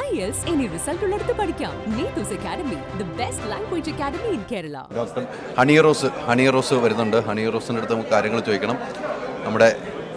IELTS ഇനി result ഉള്ളിടത്ത് പഠിക്കാം Neethu's academy the best language academy in Kerala doctor Honey Rose Honey Rose വരുന്നുണ്ട് Honey റോസിൻ്റെ അടുത്ത് നമുക്ക് കാര്യങ്ങൾ ചോദിക്കണം നമ്മുടെ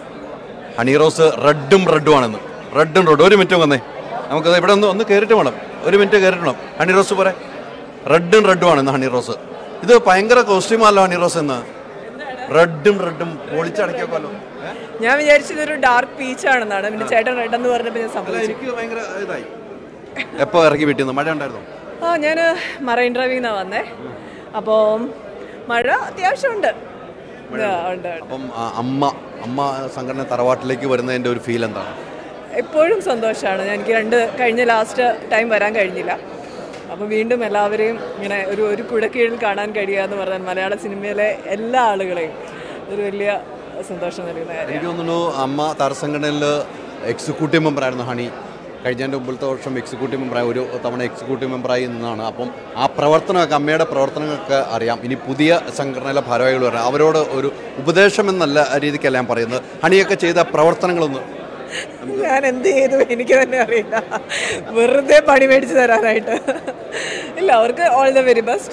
ഹണി റോസ് റെഡും റെഡും ആണെന്ന് റെഡും റെഡും ഒരു മിനിറ്റ് വന്നേ നമുക്കത് ഇവിടെ ഒന്ന് ഒന്ന് കയറിയിട്ട് വേണം ഒരു മിനിറ്റ് കയറിയിട്ട് വേണം ഹണി റോസ് പോരെ റെഡും റെഡും ആണെന്ന് ഹണി റോസ് ഇത് ഭയങ്കര കോസ്റ്റ്യൂമല്ലോ ഹണി റോസ് എന്ന് റെഡും റെഡും പൊളിച്ചടക്കിയൊക്കെയല്ലോ ഞാൻ വിചാരിച്ചത് ഒരു ഡാർക്ക് പീച്ച് ആണെന്നാണ് പിന്നെ ചേട്ടൻ റെഡ് എന്ന് പറഞ്ഞപ്പോൾ ഞാൻ അല്ല സംഭവിച്ചു എനിക്ക് ഭയങ്കര ഇതായി എപ്പോൾ ഇറങ്ങി വീട്ടിൽ നിന്ന് മഴ ഉണ്ടായിരുന്നോ ആ ഞാൻ മറൈൻ ഡ്രൈവിൽ നിന്നാണ് വന്നേ അപ്പോൾ മഴ അത്യാവശ്യമുണ്ട് ആ, ഉണ്ട് ഉണ്ട്. അപ്പം ആ, അമ്മ അമ്മ സംഘടന തറവാട്ടിലേക്ക് വരുന്നതിൻ്റെ ഒരു ഫീൽ എന്താണ് എപ്പോഴും സന്തോഷമാണ് ഞാൻ എനിക്ക് രണ്ട് കഴിഞ്ഞ ലാസ്റ്റ് ടൈം വരാൻ കഴിഞ്ഞില്ല അപ്പോൾ വീണ്ടും എല്ലാവരെയും ഇങ്ങനെ ഒരു ഒരു കുടക്കീഴിൽ കാണാൻ കഴിയുക എന്ന് പറഞ്ഞാൽ മലയാള സിനിമയിലെ എല്ലാ ആളുകളെയും ഒരു വലിയ സന്തോഷം നൽകുന്ന കാര്യം എനിക്ക് തോന്നുന്നു അമ്മ താരസംഘടനയിൽ എക്സിക്യൂട്ടീവ് മെമ്പറായിരുന്നു ഹണി കഴിഞ്ഞതിൻ്റെ മുമ്പിലത്തെ വർഷം എക്സിക്യൂട്ടീവ് മെമ്പറായി ഒരു തവണ എക്സിക്യൂട്ടീവ് മെമ്പറായി നിന്നാണ് അപ്പം ആ പ്രവർത്തനമൊക്കെ അമ്മയുടെ പ്രവർത്തനങ്ങളൊക്കെ അറിയാം ഇനി പുതിയ സംഘടനയിലെ ഭാരവാഹികൾ പറയാം അവരോട് ഒരു ഉപദേശം എന്നല്ല രീതിക്കല്ല ഞാൻ പറയുന്നത് ഹണിയൊക്കെ ചെയ്ത പ്രവർത്തനങ്ങളൊന്ന് ഞാൻ എന്ത് ചെയ്തു എനിക്ക് തന്നെ അറിയില്ല വെറുതെ പണി മേടിച്ച് തരാനായിട്ട് ഇല്ല അവർക്ക് ഓൾ ദ വെരി ബെസ്റ്റ്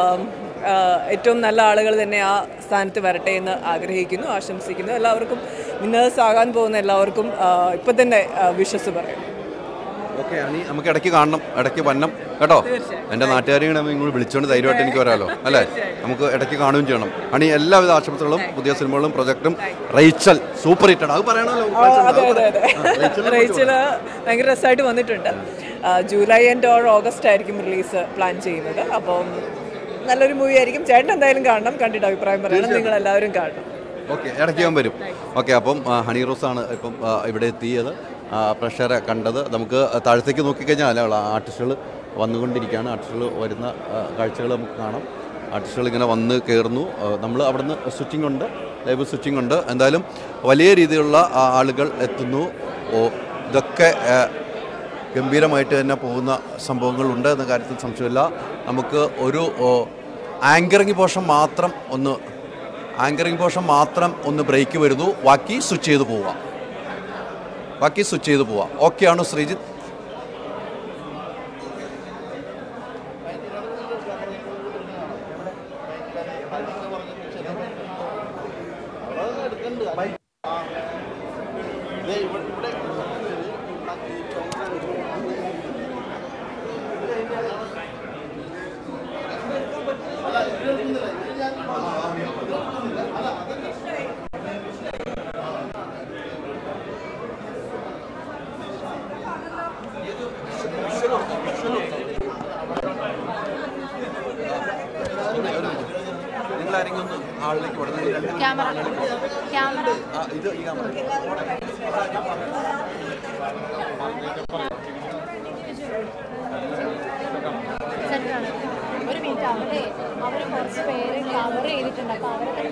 ഏറ്റവും നല്ല ആളുകൾ തന്നെ ആ സ്ഥാനത്ത് വരട്ടെ എന്ന് ആഗ്രഹിക്കുന്നു ആശംസിക്കുന്നു എല്ലാവർക്കും വിന്നേഴ്സ് ആകാൻ പോകുന്ന എല്ലാവർക്കും ഇപ്പം തന്നെ വിശ്വസ് പറയും ഓക്കെ ഹണി നമുക്ക് ഇടയ്ക്ക് കാണണം ഇടയ്ക്ക് വന്നം കേട്ടോ എൻ്റെ നാട്ടുകാരെയും കൂടെ ഇങ്ങോട്ട് വിളിച്ചുകൊണ്ട് ധൈര്യമായിട്ട് എനിക്ക് വരാമല്ലോ അല്ലേ നമുക്ക് ഇടയ്ക്ക് കാണുകയും ചെയ്യണം ഹണി എല്ലാവിധ ആശംസകളും പുതിയ സിനിമകളും പ്രൊജക്ടും റൈച്ചൽ സൂപ്പർ ഹിറ്റാണ് അത് പറയണമല്ലോ അതെ അതെ അതെ റേച്ചല് ഭയങ്കര രസമായിട്ട് വന്നിട്ടുണ്ട് ആ, ജൂലൈ ആൻഡ് ഓർ ഓഗസ്റ്റ് ആയിരിക്കും റിലീസ് പ്ലാൻ ചെയ്യുന്നത് അപ്പം നല്ലൊരു മൂവി ആയിരിക്കും ചേട്ടൻ എന്തായാലും കാണണം കണ്ടിട്ട് അഭിപ്രായം പറയണം നിങ്ങൾ എല്ലാവരും കാണണം ഓക്കെ ഇടയ്ക്ക് ഞാൻ വരും ഓക്കെ അപ്പം ആ, ഹണി റോസ് ആണ് ഇപ്പം ആ, ഇവിടെ എത്തിയത് ആ, പ്രേക്ഷകരെ കണ്ടത് നമുക്ക് താഴത്തേക്ക് നോക്കിക്കഴിഞ്ഞാൽ ആർട്ടിസ്റ്റുകൾ വന്നുകൊണ്ടിരിക്കുകയാണ് ആർട്ടിസ്റ്റുകൾ വരുന്ന കാഴ്ചകൾ നമുക്ക് കാണാം ആർട്ടിസ്റ്റുകൾ ഇങ്ങനെ വന്ന് കയറുന്നു നമ്മൾ അവിടുന്ന് സ്വിച്ചിങ് ഉണ്ട് ലൈവ് സ്വിച്ചിങ് ഉണ്ട് എന്തായാലും വലിയ രീതിയിലുള്ള ആ, ആളുകൾ എത്തുന്നു ഓ ഇതൊക്കെ ആ, ഗംഭീരമായിട്ട് തന്നെ പോകുന്ന സംഭവങ്ങളുണ്ട് എന്ന കാര്യത്തിൽ സംശയമില്ല നമുക്ക് ഒരു ആങ്കറിങ് പോർഷൻ മാത്രം ഒന്ന് ആങ്കറിങ് പോർഷൻ മാത്രം ഒന്ന് ബ്രേക്ക് വരുന്നു ബാക്കി സ്വിച്ച് ചെയ്ത് പോവുക ബാക്കി സ്വിച്ച് ചെയ്ത് പോവുക ഓക്കെ ആണോ ശ്രീജിത്ത് നിങ്ങൾ ആരെങ്കിലും ഒന്ന് ഹാളിലേക്ക് വിടുന്നത് ക്യാമറ ക്യാമറ ഇത് ഈ ക്യാമറ സെറ്റാണ് ഒരു മിനിറ്റ് അവിടെ അവർ കുറച്ച് പേര് കവർ ചെയ്തിട്ടുണ്ട് അപ്പോൾ അവരൊക്കെ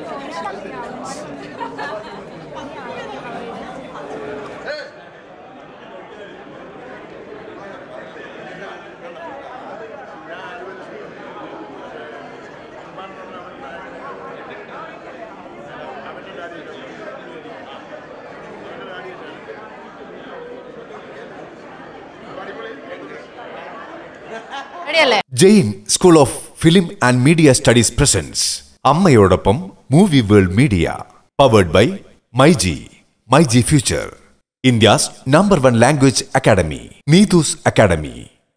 റെഡിയല്ലേ Jain school of film and media studies presence അമ്മയോടൊപ്പം movie world media powered by myG myG future India's number one language academy Neethu's academy